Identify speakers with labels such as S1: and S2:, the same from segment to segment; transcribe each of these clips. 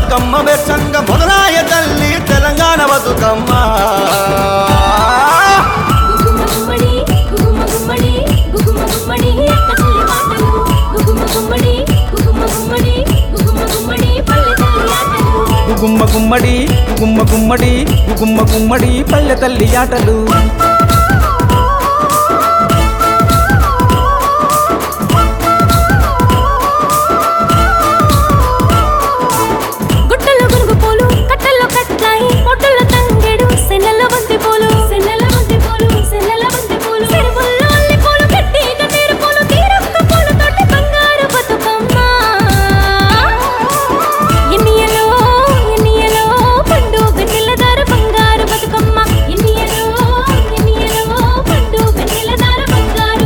S1: బతుకమ్మ వెచ్చంగ మొదలాయ తల్లి తెలంగాణ బతుకమ్మ
S2: గుగుమ గుమ్మడి గుగుమ గుమ్మడి గుగుమ గుమ్మడి అక్క చెల్లి పాటలు గుగుమ గుమ్మడి గుగుమ గుమ్మడి గుగుమ గుమ్మడి పల్లె తల్లి ఆటలు
S3: గుమ్మ గుమ్మడి గుమ్మ గుమ్మడి గుమ్మ గుమ్మడి పల్లె తల్లి ఆటలు
S2: గుట్టలో గునుగు పూలు కట్టల్లో కట్లాయి పొట్టుల్లో తంగేడు సెన్నెల బంతి పూలు సెన్నెల బంతి పూలు సెన్నెల బంతి పూలు చెరువుల్లో అల్లి పూలు గట్టి గన్నేరు పూలు తీరొక్క పూలు తోటి బంగారు బతుకమ్మ ఎన్నియలో ఎన్నియలో పండు వెన్నెలదారు బంగారు బతుకమ్మ ఎన్నియలో ఎన్నియలో పండు వెన్నెలదారు బంగారు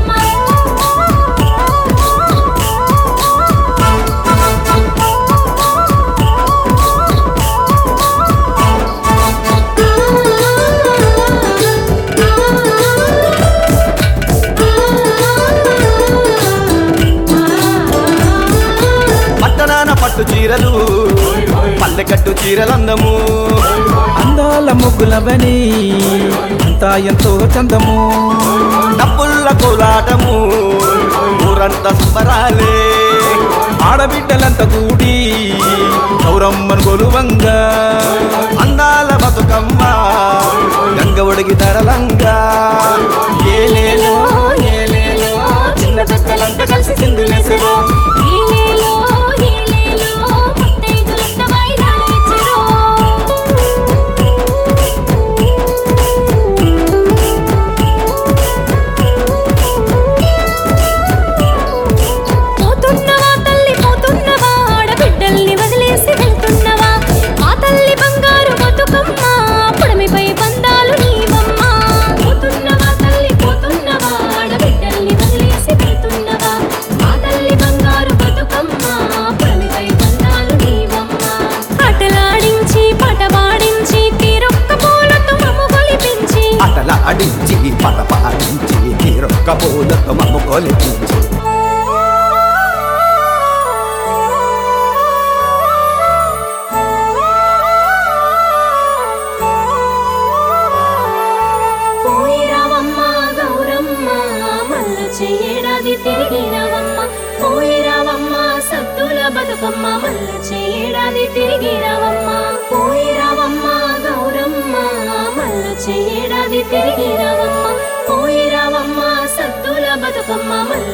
S1: పట్టణాన పట్టు చీరలు పల్లెకట్టు చీరలందము
S3: అందాల ముగ్గులవని అంతా ఎంతో చందము
S1: డబ్బుల్ల కోలాటము ఊరంతా సంబరాలే
S3: ఆడబిడ్డలంతా కూడి గౌరమ్మను గొలువంగా
S1: అందాల బతుకమ్మ గంగ ఒడిగి తరలంగా ఏలేలో ఏలేలో చిన్న పెద్దలంతా కలిసి సింధులేసరు
S2: ఏలేలో ఏలేలో ముత్తైదులంతా వాయినాలు ఇచ్చిరో పోతున్నవా తల్లి పోతున్నవా ఆడబిడ్డల్ని వదిలేసి వెళ్తున్నవా ఆ తల్లి బంగారు బతుకమ్మ పుడమిపై బంధాలు నీవమ్మ పోతున్నవా తల్లి పోతున్నవా ఆడబిడ్డల్ని వదిలేసి వెళ్తున్నవా ఆ తల్లి బంగారు బతుకమ్మ పుడమిపై బంధాలు నీవమ్మ ఆటలాడించి పాట పాడించి తీరొక్క పూలతో మమ్ము కొలిపించి
S1: అటల అడించి పట పాడించి తీరొక్క పూలతో మమ్ము కొలిపించి
S2: పోయి రావమ్మ గౌరమ్మ మల్ల చేయడాది తిరిగి రావమ్మ పోయి రావమ్మ సత్తుల బతుకమ్మ మల్ల చేయడాది తిరిగి రావమ్మ పోయి రావమ్మ గౌరమ్మ మల్ల చేయడాది తిరిగి రావమ్మ పోయి రావమ్మ సత్తుల బతుకమ్మ మల్ల